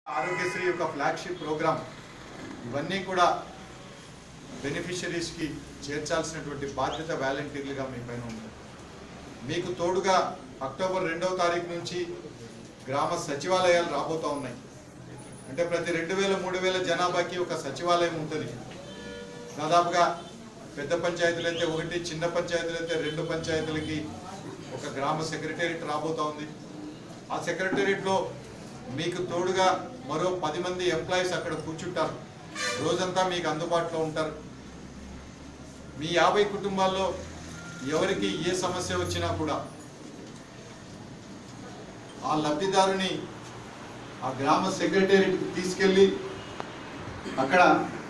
ఆరోగ్యశ్రీ యొక్క flagship programme ఇవన్నీ కూడా బెనిఫిషరీస్కి చేర్చాల్సినటువంటి బాధ్యత వాలంటీర్లుగా మీ పైన ఉంది మీకు తోడుగా అక్టోబర్ రెండవ తారీఖు నుంచి గ్రామ సచివాలయాలు రాబోతూ ఉన్నాయి అంటే ప్రతి రెండు వేల మూడు వేల జనాభాకి ఒక సచివాలయం ఉంటుంది దాదాపుగా పెద్ద పంచాయతీలు అయితే ఒకటి చిన్న పంచాయతీలు అయితే రెండు పంచాయతీలకి ఒక గ్రామ సెక్రటేరియట్ రాబోతా ఉంది ఆ సెక్రటేరియట్లో మీకు తోడుగా మరో పది మంది ఎంప్లాయీస్ అక్కడ కూర్చుంటారు రోజంతా మీకు అందుబాటులో ఉంటారు మీ యాభై కుటుంబాల్లో ఎవరికి ఏ సమస్య వచ్చినా కూడా ఆ లబ్ధిదారుని ఆ గ్రామ సెక్రటేరియట్కి తీసుకెళ్ళి అక్కడ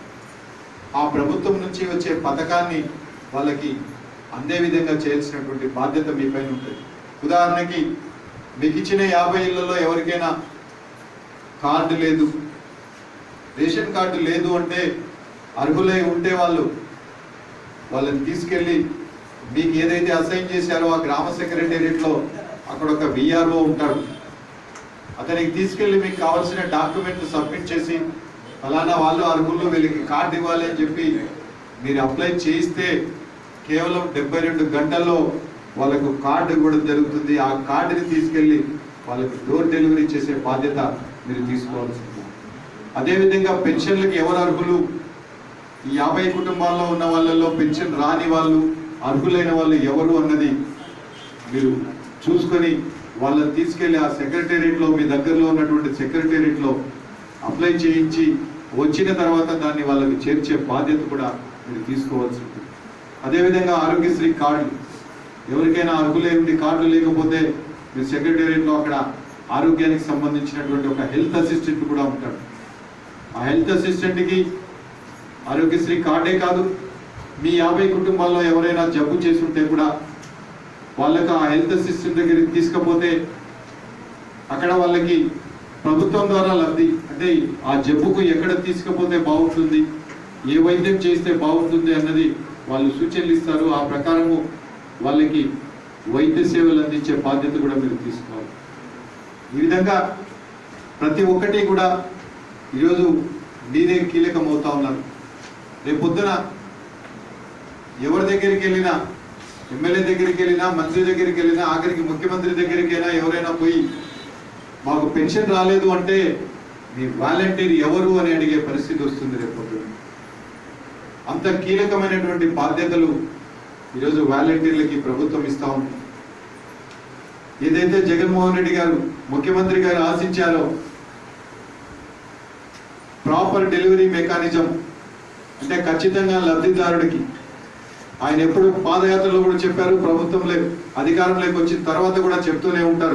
ఆ ప్రభుత్వం నుంచి వచ్చే పథకాన్ని వాళ్ళకి అందే విధంగా చేయాల్సినటువంటి బాధ్యత మీ పైన ఉంటుంది ఉదాహరణకి మీకు ఇచ్చిన యాభై ఇళ్లలో ఎవరికైనా కార్డు లేదు రేషన్ కార్డు లేదు అంటే అర్హులై ఉంటే వాళ్ళు వాళ్ళని తీసుకెళ్ళి మీకు ఏదైతే అసైన్ చేశారో ఆ గ్రామ సెక్రటేరియట్లో అక్కడ ఒక విఆర్ఓ ఉంటాడు అతనికి తీసుకెళ్ళి మీకు కావాల్సిన డాక్యుమెంట్ సబ్మిట్ చేసి ఫలానా వాళ్ళు అర్హులు వీళ్ళకి కార్డు ఇవ్వాలి అని చెప్పి మీరు అప్లై చేయిస్తే కేవలం డెబ్బై రెండు గంటల్లో వాళ్ళకు కార్డు ఇవ్వడం జరుగుతుంది ఆ కార్డుని తీసుకెళ్ళి వాళ్ళకి డోర్ డెలివరీ చేసే బాధ్యత మీరు తీసుకోవాల్సి ఉంటుంది అదేవిధంగా పెన్షన్లకు ఎవరు అర్హులు ఈ యాభై కుటుంబాల్లో ఉన్న వాళ్ళలో పెన్షన్ రాని వాళ్ళు అర్హులైన వాళ్ళు ఎవరు అన్నది మీరు చూసుకొని వాళ్ళని తీసుకెళ్లి ఆ సెక్రటేరియట్లో మీ దగ్గరలో ఉన్నటువంటి సెక్రటేరియట్లో అప్లై చేయించి వచ్చిన తర్వాత దాన్ని వాళ్ళకి చేర్చే బాధ్యత కూడా మీరు తీసుకోవాల్సి ఉంటుంది అదేవిధంగా ఆరోగ్యశ్రీ కార్డులు ఎవరికైనా అర్హులై ఉండి కార్డు లేకపోతే మీ సెక్రటేరియట్లో అక్కడ ఆరోగ్యానికి సంబంధించినటువంటి ఒక హెల్త్ అసిస్టెంట్ కూడా ఉంటాడు ఆ హెల్త్ అసిస్టెంట్కి ఆరోగ్యశ్రీ కార్డే కాదు మీ యాభై కుటుంబాల్లో ఎవరైనా జబ్బు చేసి ఉంటే కూడా వాళ్ళకి ఆ హెల్త్ అసిస్టెంట్ దగ్గరికి తీసుకపోతే అక్కడ వాళ్ళకి ప్రభుత్వం ద్వారా లబ్ధి అంటే ఆ జబ్బుకు ఎక్కడ తీసుకపోతే బాగుంటుంది ఏ వైద్యం చేస్తే బాగుంటుంది అన్నది వాళ్ళు సూచనలు ఇస్తారు ఆ ప్రకారము వాళ్ళకి వైద్య సేవలు అందించే బాధ్యత కూడా మీరు తీసుకోవాలి ఈ విధంగా ప్రతి ఒక్కటి కూడా ఈరోజు మీరే కీలకం అవుతా ఉన్నారు రేపు పొద్దున ఎవరి దగ్గరికి వెళ్ళినా ఎమ్మెల్యే దగ్గరికి వెళ్ళినా మంత్రి దగ్గరికి వెళ్ళినా ఆఖరికి ముఖ్యమంత్రి దగ్గరికి అయినా ఎవరైనా పోయి మాకు పెన్షన్ రాలేదు అంటే మీ వాలంటీర్ ఎవరు అని అడిగే పరిస్థితి వస్తుంది రేపు పొద్దున అంత కీలకమైనటువంటి బాధ్యతలు ఈరోజు వాలంటీర్లకి ప్రభుత్వం ఇస్తా ఉంది ఏదైతే జగన్మోహన్ రెడ్డి గారు ముఖ్యమంత్రి గారు ఆశించారో ప్రాపర్ డెలివరీ మెకానిజం అంటే ఖచ్చితంగా లబ్ధిదారుడికి ఆయన ఎప్పుడు పాదయాత్రలో కూడా చెప్పారు ప్రభుత్వంలో అధికారంలోకి వచ్చిన తర్వాత కూడా చెప్తూనే ఉంటారు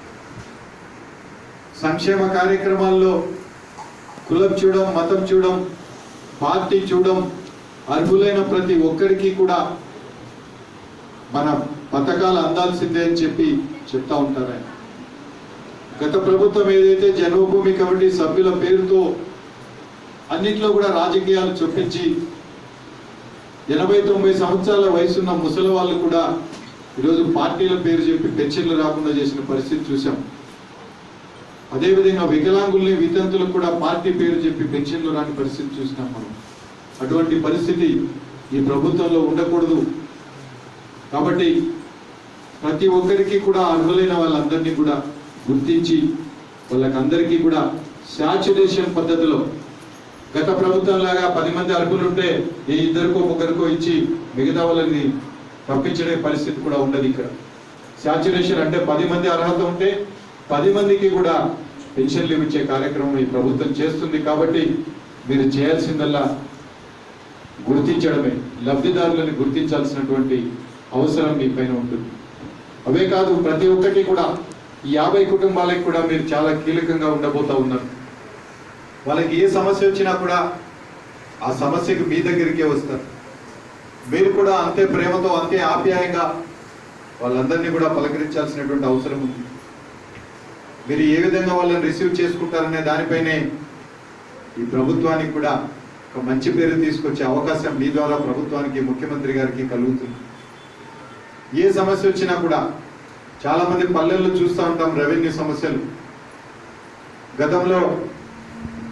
సంక్షేమ కార్యక్రమాల్లో కులం చూడడం మతం చూడడం పార్టీ చూడడం అర్హులైన ప్రతి ఒక్కరికి కూడా మన పథకాలు అందాల్సిందే అని చెప్పి చెప్తా ఉంటారు ఆయన గత ప్రభుత్వం ఏదైతే జన్మభూమి కమిటీ సభ్యుల పేరుతో అన్నిట్లో కూడా రాజకీయాలు చొప్పించి ఎనభై తొంభై సంవత్సరాల వయసున్న ముసలి వాళ్ళు కూడా ఈరోజు పార్టీల పేరు చెప్పి పెన్షన్లు రాకుండా చేసిన పరిస్థితి చూసాం అదేవిధంగా వికలాంగుల్ని వితంతులకు కూడా పార్టీ పేరు చెప్పి పెన్షన్లు రాని పరిస్థితి చూసినాం మనం అటువంటి పరిస్థితి ఈ ప్రభుత్వంలో ఉండకూడదు కాబట్టి ప్రతి ఒక్కరికి కూడా అర్హులైన వాళ్ళందరినీ కూడా గుర్తించి వాళ్ళకందరికీ కూడా శాచురేషన్ పద్ధతిలో గత ప్రభుత్వం లాగా పది మంది అర్హులు ఉంటే ఏ ఇద్దరికో ముగ్గురికో ఇచ్చి మిగతా వాళ్ళని పంపించడే పరిస్థితి కూడా ఉండదు ఇక్కడ శాచురేషన్ అంటే పది మంది అర్హత ఉంటే పది మందికి కూడా పెన్షన్లు ఇచ్చే కార్యక్రమం ఈ ప్రభుత్వం చేస్తుంది కాబట్టి మీరు చేయాల్సిందల్లా గుర్తించడమే లబ్ధిదారులను గుర్తించాల్సినటువంటి అవసరం మీ పైన ఉంటుంది అవే కాదు ప్రతి ఒక్కటి కూడా ఈ యాభై కుటుంబాలకు కూడా మీరు చాలా కీలకంగా ఉండబోతా ఉన్నారు వాళ్ళకి ఏ సమస్య వచ్చినా కూడా ఆ సమస్యకు మీ దగ్గరికే వస్తారు మీరు కూడా అంతే ప్రేమతో అంతే ఆప్యాయంగా వాళ్ళందరినీ కూడా పలకరించాల్సినటువంటి అవసరం ఉంది మీరు ఏ విధంగా వాళ్ళని రిసీవ్ చేసుకుంటారనే దానిపైనే ఈ ప్రభుత్వానికి కూడా ఒక మంచి పేరు తీసుకొచ్చే అవకాశం మీ ద్వారా ప్రభుత్వానికి ముఖ్యమంత్రి గారికి కలుగుతుంది ఏ సమస్య వచ్చినా కూడా చాలా మంది పల్లెల్లో చూస్తూ ఉంటాం రెవెన్యూ సమస్యలు గతంలో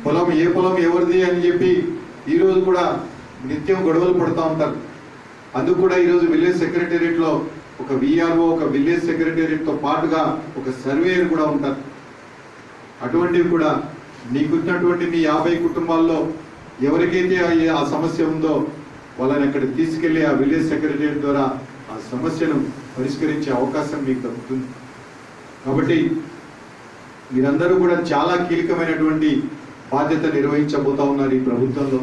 పొలం ఏ పొలం ఎవరిది అని చెప్పి ఈ రోజు కూడా నిత్యం గొడవలు పడుతూ ఉంటారు అందుకు కూడా ఈరోజు విలేజ్ సెక్రటేరియట్ లో ఒక విఆర్ఓ ఒక విలేజ్ సెక్రటేరియట్ తో పాటుగా ఒక సర్వేయర్ కూడా ఉంటారు అటువంటివి కూడా మీకున్నటువంటి మీ యాభై కుటుంబాల్లో ఎవరికైతే ఆ- ఆ సమస్య ఉందో వాళ్ళని అక్కడ తీసుకెళ్లి ఆ విలేజ్ సెక్రటేరియట్ ద్వారా ఆ సమస్యను పరిష్కరించే అవకాశం మీకు దక్కుతుంది కాబట్టి మీరందరూ కూడా చాలా కీలకమైనటువంటి బాధ్యత నిర్వహించబోతా ఉన్నారు ఈ ప్రభుత్వంలో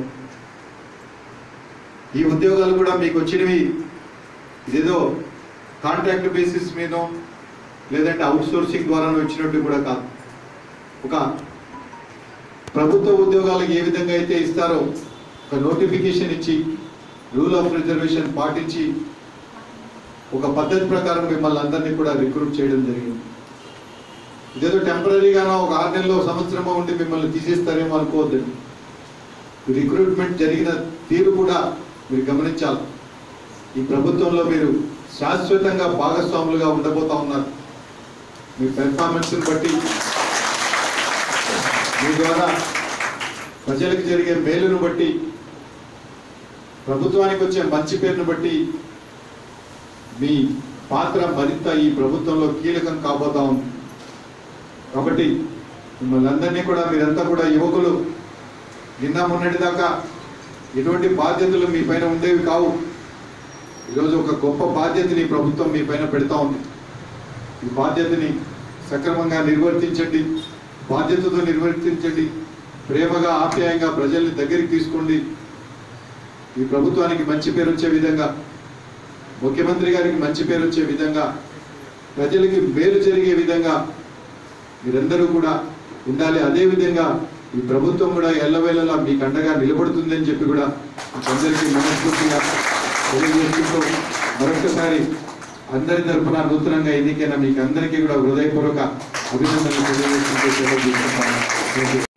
ఈ ఉద్యోగాలు కూడా మీకు వచ్చినవి ఇదేదో కాంట్రాక్ట్ బేసిస్ మీద లేదంటే అవుట్ సోర్సింగ్ ద్వారా వచ్చినట్టు కూడా కాదు ఒక ప్రభుత్వ ఉద్యోగాలకు ఏ విధంగా అయితే ఇస్తారో ఒక నోటిఫికేషన్ ఇచ్చి రూల్ ఆఫ్ రిజర్వేషన్ పాటించి ఒక పద్ధతి ప్రకారం మిమ్మల్ని అందరినీ కూడా రిక్రూట్ చేయడం జరిగింది ఇదేదో టెంపరీగానో ఒక ఆరు నెలలో సంవత్సరమో ఉండి మిమ్మల్ని తీసేస్తారేమో అనుకోవద్దండి రిక్రూట్మెంట్ జరిగిన తీరు కూడా మీరు గమనించాలి ఈ ప్రభుత్వంలో మీరు శాశ్వతంగా భాగస్వాములుగా ఉండబోతా ఉన్నారు మీ పెర్ఫార్మెన్స్ని బట్టి మీ ద్వారా ప్రజలకు జరిగే మేలును బట్టి ప్రభుత్వానికి వచ్చే మంచి పేరును బట్టి మీ పాత్ర మరింత ఈ ప్రభుత్వంలో కీలకం కాబోతా ఉంది కాబట్టి మిమ్మల్ని అందరినీ కూడా మీరంతా కూడా యువకులు నిన్న మొన్నటి దాకా ఎటువంటి బాధ్యతలు మీ పైన ఉండేవి కావు ఈరోజు ఒక గొప్ప బాధ్యతని ప్రభుత్వం మీ పైన పెడతా ఉంది ఈ బాధ్యతని సక్రమంగా నిర్వర్తించండి బాధ్యతతో నిర్వర్తించండి ప్రేమగా ఆప్యాయంగా ప్రజల్ని దగ్గరికి తీసుకోండి ఈ ప్రభుత్వానికి మంచి పేరు వచ్చే విధంగా ముఖ్యమంత్రి గారికి మంచి పేరు వచ్చే విధంగా ప్రజలకి మేలు జరిగే విధంగా మీరందరూ కూడా ఉండాలి అదే విధంగా ఈ ప్రభుత్వం కూడా ఎల్లవేళలా మీకు అండగా నిలబడుతుందని చెప్పి కూడా అందరికీ మనస్ఫూర్తిగా తెలియజేసుకుంటూ మరొకసారి అందరి తరపున నూతనంగా ఎన్నికైన మీకు అందరికీ కూడా హృదయపూర్వక అభినందనలు తెలియజేసుకుంటూ సెలవు తీసుకుంటాను. Thank you.